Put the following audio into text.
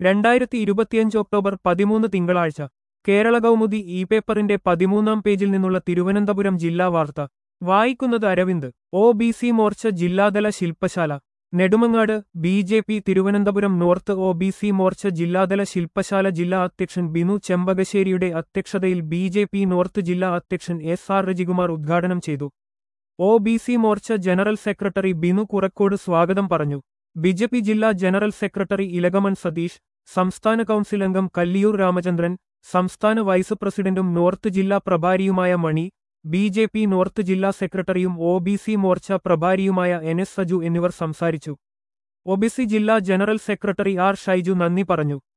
രണ്ടായിരത്തി ഇരുപത്തിയഞ്ച് ഒക്ടോബർ പതിമൂന്ന് തിങ്കളാഴ്ച കേരള കൗമുദി ഇ പേപ്പറിന്റെ പതിമൂന്നാം പേജിൽ നിന്നുള്ള തിരുവനന്തപുരം ജില്ലാ വാർത്ത വായിക്കുന്നത് Aravind O B C Morcha ജില്ലാതല ശില്പശാല Nedumangad B J P Thiruvananthapuram north O B C Morcha ജില്ലാതല ശില്പശാല ജില്ലാ അധ്യക്ഷൻ ബിനു ചെമ്പകശ്ശേരിയുടെ അധ്യക്ഷതയിൽ ബി ജെ പി നോർത്ത് ജില്ലാ അധ്യക്ഷൻ എസ് ആർ രജികുമാർ ഉദ്ഘാടനം ചെയ്തു O B C Morcha general secretary Binu Kurakkode സ്വാഗതം പറഞ്ഞു ബിജെപി ജില്ലാ ജനറൽ സെക്രട്ടറി ഇലകമൺ സതീഷ് സംസ്ഥാന കൗൺസിൽ അംഗം കല്ലിയൂർ രാമചന്ദ്രൻ സംസ്ഥാന വൈസ് പ്രസിഡന്റും നോർത്ത് ജില്ലാ പ്രഭാരിയുമായ Mani B J P north ജില്ലാ സെക്രട്ടറിയും ഒ ബി സി മോർച്ച പ്രഭാരിയുമായ എൻ എസ് സജു എന്നിവർ സംസാരിച്ചു ഒബിസി ജില്ലാ ജനറൽ സെക്രട്ടറി ആർ ഷൈജു നന്ദി പറഞ്ഞു